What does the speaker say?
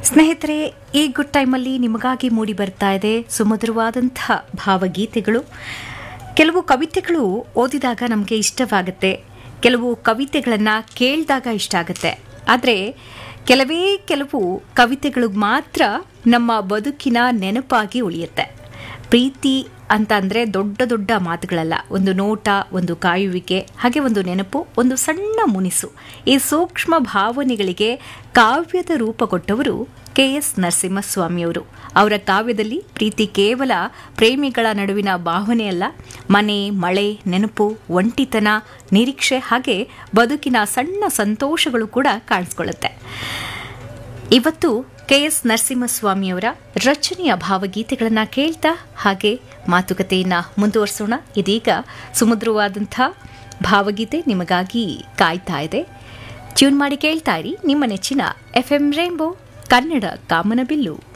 ಸ್ನೇಹಿತರೆ ಈ ಗುಡ್ ಟೈಮಲ್ಲಿ ನಿಮಗಾಗಿ ಮೂಡಿ ಬರ್ತಾ ಇದೆ ಸುಮಧುರವಾದಂತಹ ಭಾವಗೀತೆಗಳು ಕೆಲವು ಕವಿತೆಗಳು ಓದಿದಾಗ ನಮಗೆ ಇಷ್ಟವಾಗುತ್ತೆ ಕೆಲವು ಕವಿತೆಗಳನ್ನು ಕೇಳಿದಾಗ ಇಷ್ಟ ಆಗುತ್ತೆ ಆದರೆ ಕೆಲವೇ ಕೆಲವು ಕವಿತೆಗಳು ಮಾತ್ರ ನಮ್ಮ ಬದುಕಿನ ನೆನಪಾಗಿ ಉಳಿಯುತ್ತೆ ಪ್ರೀತಿ ಅಂತ ಅಂದರೆ ದೊಡ್ಡ ದೊಡ್ಡ ಮಾತುಗಳಲ್ಲ ಒಂದು ನೋಟ ಒಂದು ಕಾಯುವಿಕೆ ಹಾಗೆ ಒಂದು ನೆನಪು ಒಂದು ಸಣ್ಣ ಮುನಿಸು ಈ ಸೂಕ್ಷ್ಮ ಭಾವನೆಗಳಿಗೆ ಕಾವ್ಯದ ರೂಪ ಕೊಟ್ಟವರು ಕೆ ಎಸ್ ನರಸಿಂಹಸ್ವಾಮಿಯವರು ಅವರ ಕಾವ್ಯದಲ್ಲಿ ಪ್ರೀತಿ ಕೇವಲ ಪ್ರೇಮಿಗಳ ನಡುವಿನ ಭಾವನೆಯಲ್ಲ ಮನೆ ಮಳೆ ನೆನಪು ಒಂಟಿತನ ನಿರೀಕ್ಷೆ ಹಾಗೆ ಬದುಕಿನ ಸಣ್ಣ ಸಂತೋಷಗಳು ಕೂಡ ಕಾಣಿಸ್ಕೊಳ್ಳುತ್ತೆ ಇವತ್ತು ಕೆ ಎಸ್ ನರಸಿಂಹಸ್ವಾಮಿಯವರ ರಚನೆಯ ಭಾವಗೀತೆಗಳನ್ನು ಕೇಳ್ತಾ ಹಾಗೆ ಮಾತುಕತೆಯನ್ನು ಮುಂದುವರಿಸೋಣ ಇದೀಗ ಸುಮಧುರವಾದಂಥ ಭಾವಗೀತೆ ನಿಮಗಾಗಿ ಕಾಯ್ತಾ ಇದೆ ಟ್ಯೂನ್ ಮಾಡಿ ಕೇಳ್ತಾ ಇರಿ ನಿಮ್ಮ ನೆಚ್ಚಿನ ಎಫ್ ಎಂ ರೇಂಬೋ ಕನ್ನಡ ಕಾಮನಬಿಲ್ಲು